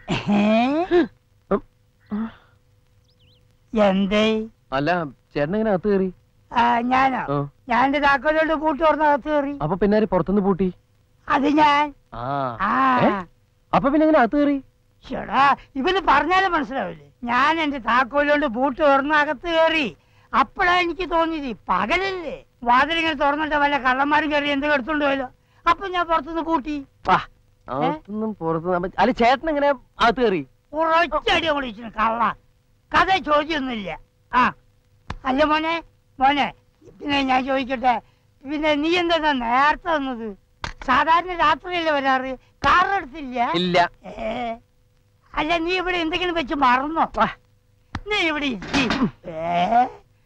എന്തേ അല്ല ചേട്ടൻ എങ്ങനെ അകത്ത് കയറി ആ, ഞാനോ ആ. ഞാൻ എന്റെ താക്കോലോട്ട് പൂട്ട് തുറന്ന് അകത്ത് കയറി അപ്പൊ പിന്നെ ആര് പുറത്തുനിന്ന് പൂട്ടി അത് ഞാൻ ആ ആ ഏ? അപ്പൊ പിന്നെ എങ്ങനെ അകത്ത് കയറി ചേടാ ഇവന് പറഞ്ഞാലും മനസ്സിലാവില്ലേ ഞാൻ എന്റെ താക്കോലോണ്ട് പൂട്ട് തുറന്ന് അകത്ത് കയറി അപ്പോഴാ എനിക്ക് തോന്നിയത് പകലല്ലേ വാതിലിങ്ങനെ തുറന്നിട്ട് വല്ല കള്ളന്മാരും കയറി എന്തെങ്കിലും എടുത്തോണ്ട് പോയല്ലോ അപ്പൊ ഞാൻ പുറത്തുനിന്ന് കൂട്ടി വാ, അകത്തുനിന്നും പുറത്തുനിന്നും അപ്പൊ- അല്ല ചേട്ടൻ എങ്ങനെ അകത്ത് കയറി ഉറച്ചടി വിളിച്ചു കള്ള കഥ ചോദ്യമൊന്നുമില്ല ആ അല്ല മോനെ മോനെ പിന്നെ ഞാൻ ചോദിക്കട്ടെ പിന്നെ നീ എന്താ നേരത്തെ വന്നത് സാധാരണ രാത്രിയല്ലേ വരാറ് കാറെടുത്തില്ല ഇല്ല ഏ അല്ല നീ ഇവിടെ എന്തെങ്കിലും വെച്ച് മറന്നോ നീ ഇവിടെ ഇരി. ഏ?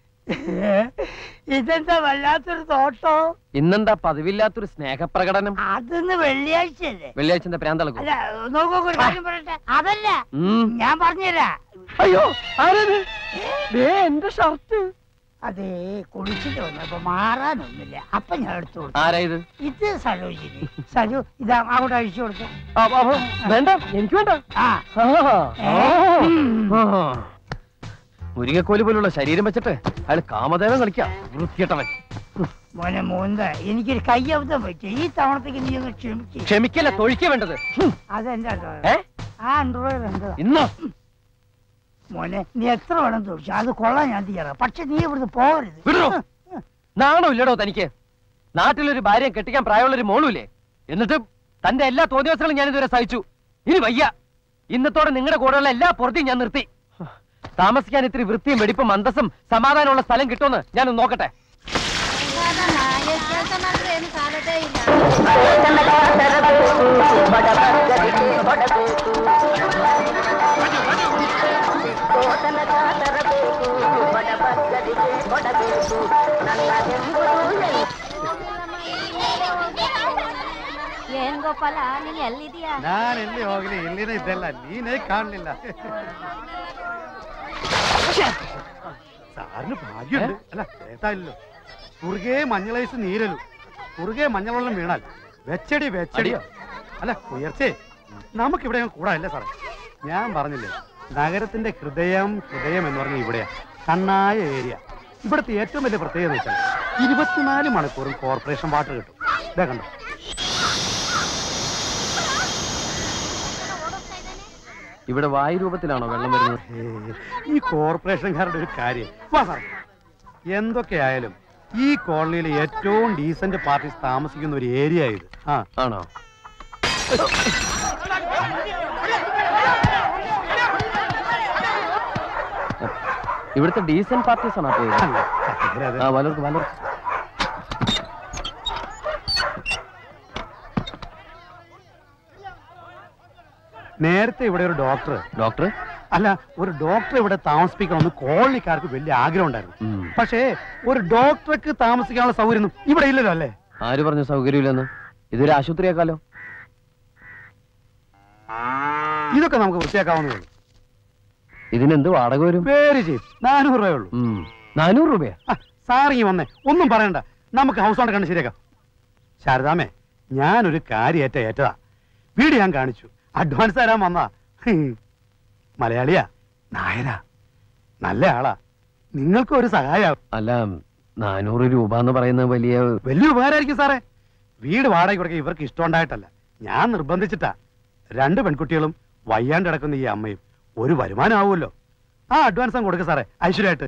ഇതെന്താ വല്ലാത്തൊരു തോട്ടോ ഇന്നെന്താ പതിവില്ലാത്തൊരു സ്നേഹപ്രകടനം അതൊന്ന് വെള്ളിയാഴ്ചയല്ലേ വെള്ളിയാഴ്ച എന്താ പ്രാന്തളക്കും അല്ല നോക്കൂ ഒരു കാര്യം പറയട്ടെ അതല്ല ഉം. ഞാൻ പറഞ്ഞുതരാ അയ്യോ ആരത് ദേ എന്റെ ഷർട്ട് അതേ കുളിച്ചിട്ട് വന്നപ്പോ മാറാനൊന്നുമില്ല അപ്പൊ ഞാൻ എടുത്തു കൊടുത്തു ആരാ ഇത് ഇത് സരോജിനി സരു ഇതാ അങ്ങോട്ട് അഴിച്ചു കൊടുത്തു ആ, ആ, ആ, വേണ്ട എനിക്ക് വേണ്ട ആ ആ, ഏ? ആ, ഉം. ആ. മുരിങ്ങക്കോല് പോലുള്ള ശരീരം വെച്ചിട്ട് അയാൾ കാമദേവൻ കളിക്കാം വൃത്തികെട്ടവൻ മോനെ മോന്ത എനിക്കൊരു കയ്യബദ്ധം പറ്റി ഈ തവണത്തേക്ക് നീ ഒന്ന് ക്ഷമിച്ചു ക്ഷമിക്കല്ല തൊഴിക്ക വേണ്ടത് ഹും. അതെന്റെ ഏ? ആ അണ്ടർവെയർ എന്താ ഇന്നോ മോനെ നീ എത്ര വേണം തൊഴിച്ചു അത് കൊള്ളാൻ ഞാൻ തീരാം പക്ഷെ നീ ഇവിടുന്ന് പോകരുത് വിടറോ നാണോ ഇല്ലടോ തനിക്ക് നാട്ടിലൊരു ഭാര്യയെ കെട്ടിക്കാൻ പ്രായമുള്ളൊരു മോളുമില്ലേ എന്നിട്ട് തന്റെ എല്ലാ തോന്നിയവസങ്ങളും ഞാൻ ഇതുവരെ സഹിച്ചു ഇനി വയ്യ ഇന്നത്തോടെ നിങ്ങളുടെ കൂടെയുള്ള എല്ലാ പുറത്തെയും ഞാൻ നിർത്തി താമസിക്കാൻ ഇത്തിരി വൃത്തിയും വെടിപ്പും അന്തസ്സും സമാധാനമുള്ള സ്ഥലം കിട്ടുമെന്ന് ഞാനൊന്ന് നോക്കട്ടെ ಏನ್ ಗೋಪಾಲ ನೀನ್ ಎಲ್ಲಿದೀಯಾ ನಾನು ಎಲ್ಲಿ ಹೋಗ್ಲಿ ಇಲ್ಲಿನೇ ಇದ್ದೆಲ್ಲ ನೀನೇ ಕಾಣಲಿಲ್ಲ സാറിന് ഭാഗ്യമുണ്ട് അല്ല കേട്ടായില്ലോ കുറുകെ മഞ്ഞളൈസ് നീരലു കുറുകെ മഞ്ഞളെള്ളം വീണാൽ വെച്ചടി വെച്ചടി അടിയോ? അല്ല ഉയർച്ചേ നമുക്കിവിടെ കൂടാല്ലേ സാറേ ഞാൻ പറഞ്ഞില്ലേ നഗരത്തിന്റെ ഹൃദയം ഹൃദയം എന്ന് പറഞ്ഞ ഇവിടെയാ കണ്ണായ ഏരിയ ഇവിടുത്തെ ഏറ്റവും വലിയ പ്രത്യേകത എന്ന് വെച്ചാൽ ഇരുപത്തിനാല് മണിക്കൂറും കോർപ്പറേഷൻ വാട്ടർ കിട്ടും ഇതാ കണ്ടോ ഇവിടെ വായു രൂപത്തിലാണോ വെള്ളം വരുന്നത് ഏയ്, ഈ കോർപ്പറേഷൻകാരുടെ ഒരു കാര്യം വാ സാർ എന്തൊക്കെയായാലും ഈ കോളനിയിലെ ഏറ്റവും ഡീസന്റ് പാർട്ടീസ് താമസിക്കുന്ന ഒരു ഏരിയ ഇത് ആ ആണോ ഇവിടുത്തെ ഡീസന്റ് പാർട്ടീസ് ആണോ പോയത് അല്ല, അതെ, അതെ. ആ വലർക്ക് വലർക്ക് നേരത്തെ ഇവിടെ ഒരു ഡോക്ടർ ഡോക്ടർ അല്ല ഒരു ഡോക്ടർ ഇവിടെ താമസിപ്പിക്കണമെന്ന് കോളനിക്കാർക്ക് വലിയ ആഗ്രഹം ഉണ്ടായിരുന്നു ഉം. പക്ഷേ ഒരു ഡോക്ടർക്ക് താമസിക്കാനുള്ള സൗകര്യം ഒന്നും ഇവിടെ ഇല്ലല്ലോ അല്ലേ ആര് പറഞ്ഞു സൗകര്യമില്ലെന്ന് ഇതൊരു ആശുപത്രിയാക്കാലോ ഇതൊക്കെ നമുക്ക് വൃത്തിയാക്കാവുന്നതേ ഉള്ളൂ ഇതിനെന്ത് വാടക വരും പേര് ചീപ്പ് നാനൂറ് രൂപയേ ഉള്ളൂ ഉം. നാനൂറ് രൂപയാ ആ, സാറിങ്ങി വന്നേ ഒന്നും പറയണ്ട നമുക്ക് ഹൗസ് ഓണർ കണ്ട് ശരിയാക്കാം ശാരദാമേ ഞാനൊരു കാര്യം ഏറ്റ ഏറ്റതാ വീട് ഞാൻ കാണിച്ചു അഡ്വാൻസ് തരാൻ വന്നാ ഹും. മലയാളിയാ നായരാ നല്ല ആളാ നിങ്ങൾക്ക് ഒരു സഹായം അല്ല നാനൂറ് രൂപ എന്ന് പറയുന്നത് വലിയ വലിയ ഉപകാരമായിരിക്കും സാറേ വീട് വാടക കൊടുക്കാൻ ഇവർക്ക് ഇഷ്ടമുണ്ടായിട്ടല്ല ഞാൻ നിർബന്ധിച്ചിട്ടാ രണ്ട് പെൺകുട്ടികളും വയ്യാണ്ട് കിടക്കുന്ന ഈ അമ്മയും ഒരു വരുമാനം ആവുമല്ലോ ആ അഡ്വാൻസ് അങ്ങ് കൊടുക്ക സാറേ ഐശ്വര്യമായിട്ട്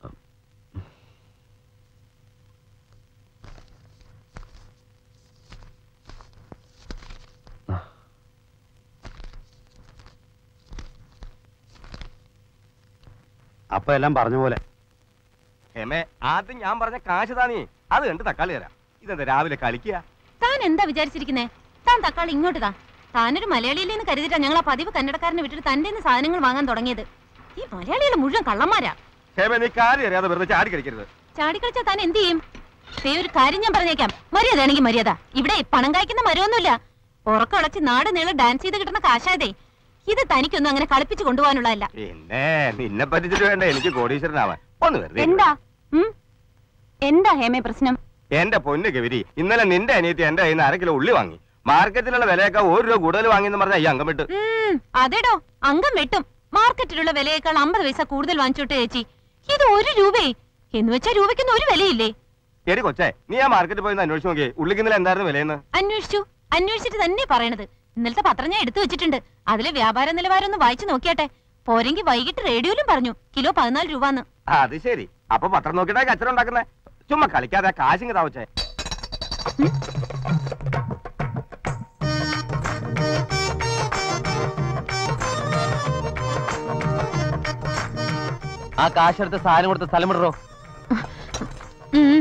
അപ്പൊ എല്ലാം പറഞ്ഞ പോലെ ഹേമേ ആദ്യം ഞാൻ പറഞ്ഞ കാശ് താ നീ അത് കണ്ട് തക്കാളി തരാം ഇതെന്താ രാവിലെ കളിക്കുക താൻ എന്താ വിചാരിച്ചിരിക്കുന്നേ താൻ തക്കാളി ഇങ്ങോട്ട് താ താനൊരു മലയാളിയിലെന്ന് കരുതിട്ടാ ഞങ്ങൾ ആ പതിവ് കന്നഡക്കാരനെ വിട്ടിട്ട് തന്റെ കയ്യിന്ന് സാധനങ്ങൾ വാങ്ങാൻ തുടങ്ങിയത് ഈ മലയാളികൾ മുഴുവൻ കള്ളന്മാരാ ഹേമേ നീ കാര്യം അറിയാതെ വെറുതെ ചാടി കളിക്കരുത് ചാടിക്കളിച്ചാ താൻ എന്ത് ചെയ്യും ദേ ഒരു കാര്യം ഞാൻ പറഞ്ഞേക്കാം മര്യാദയാണെങ്കിൽ മര്യാദ ഇവിടെ പണം കായ്ക്കുന്ന മരമൊന്നുമില്ല ഉറക്കടച്ച് നാട് നീളം ഡാൻസ് ചെയ്ത് കിട്ടുന്ന കാശായതേ ഇത് തനിക്കൊന്നും അങ്ങനെ കളിപ്പിച്ച് കൊണ്ടുപോകാനുള്ളതല്ല പിന്നെ നിന്നെ പറ്റിച്ചിട്ട് വേണ്ട എനിക്ക് കോടീശ്വരനാവാൻ ഒന്ന് വെറുതെ ഇരിക്ക്. എന്താ ഉം? എന്താ ഹേമേ പ്രശ്നം എന്റെ പൊന്നു ഗവിരി ഇന്നലെ നിന്റെ അനിയത്തി എന്റെ കയ്യിൽ നിന്ന് അര കിലോ ഉള്ളി വാങ്ങി മാർക്കറ്റിലുള്ള വിലയൊക്കെ ഒരു രൂപ കൂടുതൽ വാങ്ങിയെന്ന് പറഞ്ഞാൽ ഈ അംഗം വിട്ട് ഉം, അതെടോ അംഗം വെട്ടും മാർക്കറ്റിലുള്ള വിലയേക്കാൾ അമ്പത് പൈസ കൂടുതൽ വാങ്ങിച്ചോട്ടെ ചേച്ചി ഇത് ഒരു രൂപേ എന്ന് വെച്ചാ രൂപയ്ക്കൊന്നും ഒരു വിലയില്ലേ എടി കൊച്ചേ നീ ആ മാർക്കറ്റിൽ പോയി ഒന്ന് അന്വേഷിച്ച് നോക്കിയേ ഉള്ളിക്കുന്നില്ല എന്തായിരുന്നു വിലയെന്ന് അന്വേഷിച്ചു അന്വേഷിച്ചിട്ട് തന്നെ പറയണത് ഇന്നലത്തെ പത്രം ഞാൻ എടുത്തു വെച്ചിട്ടുണ്ട് അതിലെ വ്യാപാര നിലവാരം ഒന്ന് വായിച്ചു നോക്കിയാട്ടെ പോരെങ്കിൽ വൈകിട്ട് റേഡിയോയിലും പറഞ്ഞു കിലോ പതിനാല് രൂപന്ന് ആ, അത് ശരി അപ്പൊ പത്രം നോക്കിയിട്ടാ കച്ചറ ഉണ്ടാക്കുന്നേ ചുമ്മാ കളിക്കാതെ കാശിങ് താവച്ചേ ആ കാശെടുത്ത് സാധനം കൊടുത്ത് സ്ഥലം വിടറോ ഉം.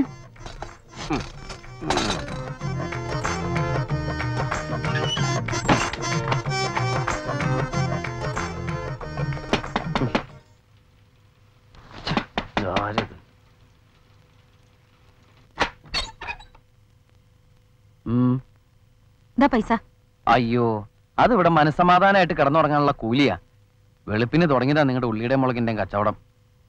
ഇതാരത്? ഉം. ദാ പൈസ അയ്യോ അത് ഇവിടെ മനസ്സമാധാനമായിട്ട് കിടന്നുറങ്ങാനുള്ള കൂലിയാ വെളുപ്പിന് തുടങ്ങിയതാ നിങ്ങളുടെ ഉള്ളിയുടെ മുളകിന്റെയും കച്ചവടം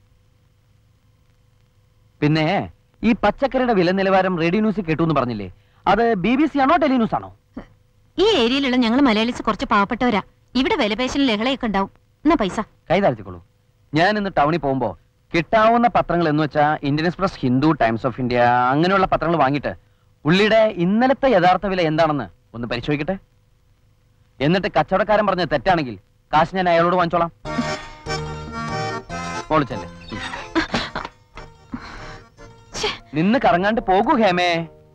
പിന്നെ ഈ പച്ചക്കറിയുടെ വില നിലവാരം റേഡിയോ ന്യൂസിൽ കേട്ടു എന്ന് പറഞ്ഞില്ലേ അത് ബി ബി സി ആണോ ടെലിന്യൂസ് ആണോ ഈ ഏരിയയിലുള്ള ഞങ്ങൾ മലയാളീസ് കുറച്ച് പാവപ്പെട്ടവരാ ഇവിടെ വിലപേശലും ലഹളയൊക്കെ ഉണ്ടാവും എന്നാ പൈസ കൈ താഴ്ത്തിക്കോളൂ ഞാൻ ഇന്ന് ടൗണിൽ പോകുമ്പോ കിട്ടാവുന്ന പത്രങ്ങൾ എന്ന് വെച്ചാ Indian Express Hindu Times of India അങ്ങനെയുള്ള പത്രങ്ങൾ വാങ്ങിയിട്ട് ഉള്ളിയുടെ ഇന്നലത്തെ യഥാർത്ഥ വില എന്താണെന്ന് ഒന്ന് പരിശോധിക്കട്ടെ എന്നിട്ട് കച്ചവടക്കാരൻ പറഞ്ഞത് തെറ്റാണെങ്കിൽ കാശ് ഞാൻ അയാളോട് വാങ്ങിച്ചോളാം മോളിച്ചല്ലേ ഛെ. നിന്ന് കറങ്ങാണ്ട് പോകൂ ഹേമേ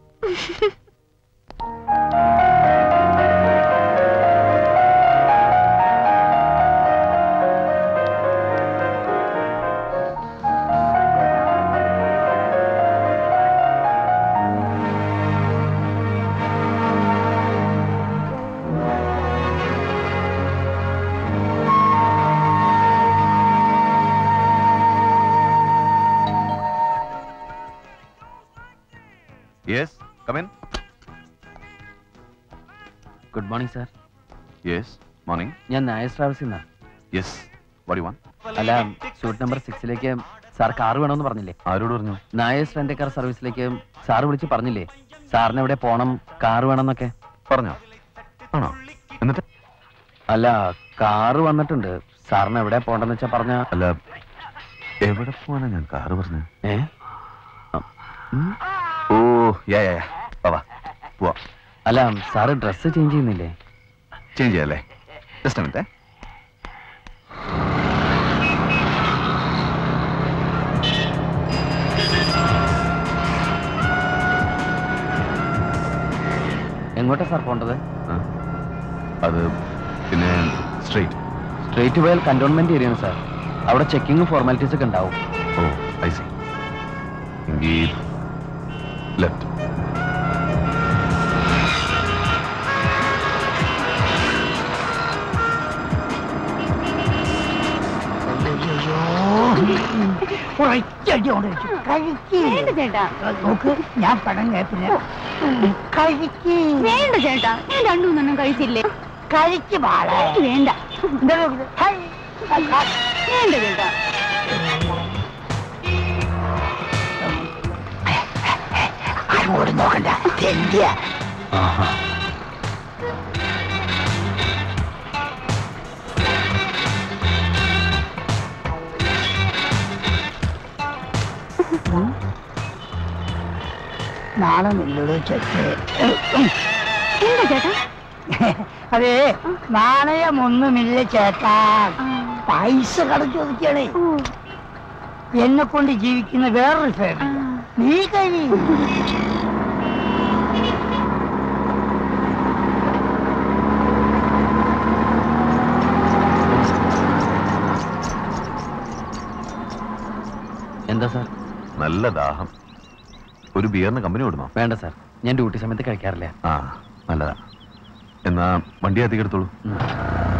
yes come in good morning sir yes morning ഞാൻ നായസ് ട്രാവൽസിൽ നിന്നാ യെസ് വടി വൺ അല്ല സൂട്ട് നമ്പർ സിക്സിലേക്ക് സാർ കാറ് വേണമെന്ന് പറഞ്ഞില്ലേ ആരോട് പറഞ്ഞു നായസ് റെന്റ് കാർ സർവീസിലേക്ക് സാറ് വിളിച്ച് പറഞ്ഞില്ലേ സാറിന് എവിടെ പോണം കാറ് വേണമെന്നൊക്കെ പറഞ്ഞോ ആണോ എന്നിട്ട് അല്ല കാറ് വന്നിട്ടുണ്ട് സാറിന് എവിടെ പോണ്ടെന്ന് വെച്ചാ പറഞ്ഞ അല്ല എവിടെ പോവാനാ ഞാൻ കാറ് പറഞ്ഞു ഏ ഓ യാ യാ യാ. വാ വാ പോവാ അല്ല സാറ് ഡ്രസ്സ് ചേഞ്ച് ചെയ്യുന്നില്ലേ ചേഞ്ച് ചെയ്യാല്ലേ ജസ്റ്റ് മിനിറ്റ് എങ്ങോട്ടാ സാർ പോണ്ടത് അത് പിന്നെ സ്ട്രെയിറ്റ് സ്ട്രേറ്റ് പോയാൽ കന്റോൺമെന്റ് ഏരിയയാണ് സാർ അവിടെ ചെക്കിങ് ഫോർമാലിറ്റീസ് ഒക്കെ ഉണ്ടാവും ഓ ഐ സി എങ്കിൽ ലെഫ്റ്റ് കുറച്ചടി കൊണ്ട് വെച്ചു കഴിക്ക് ചേട്ടാ നോക്ക് ഞാൻ പണം കേട്ടില്ല കഴിക്ക് വേണ്ട ചേട്ടാ ഞാൻ രണ്ടു മൂന്നെണ്ണം കഴിച്ചില്ലേ കഴിക്ക് പാളെ വേണ്ട എന്താ നോക്കുന്നത്? Hi, hi, hi. വേണ്ട ചേട്ടാ അങ്ങോട്ട് നോക്കണ്ട തെണ്ടിയ നാളെ നില്ലടോ ചെക്ക് എന്താ ചേട്ടാ അതെ നാണയമൊന്നുമില്ല ചേട്ടാ പൈസ കടച്ചു ഒതുക്കിയാണേ എന്നെ കൊണ്ട് ജീവിക്കുന്ന വേറൊരു ഫാമിലി നീ കഴി എന്താ സാർ നല്ല ദാഹം ഒരു ബിയറിന് കമ്പനി വിടണോ വേണ്ട സാർ ഞാൻ ഡ്യൂട്ടി സമയത്ത് കഴിക്കാറില്ല ആ നല്ലതാ എന്നാ വണ്ടി അധികം എടുത്തോളൂ ഉം.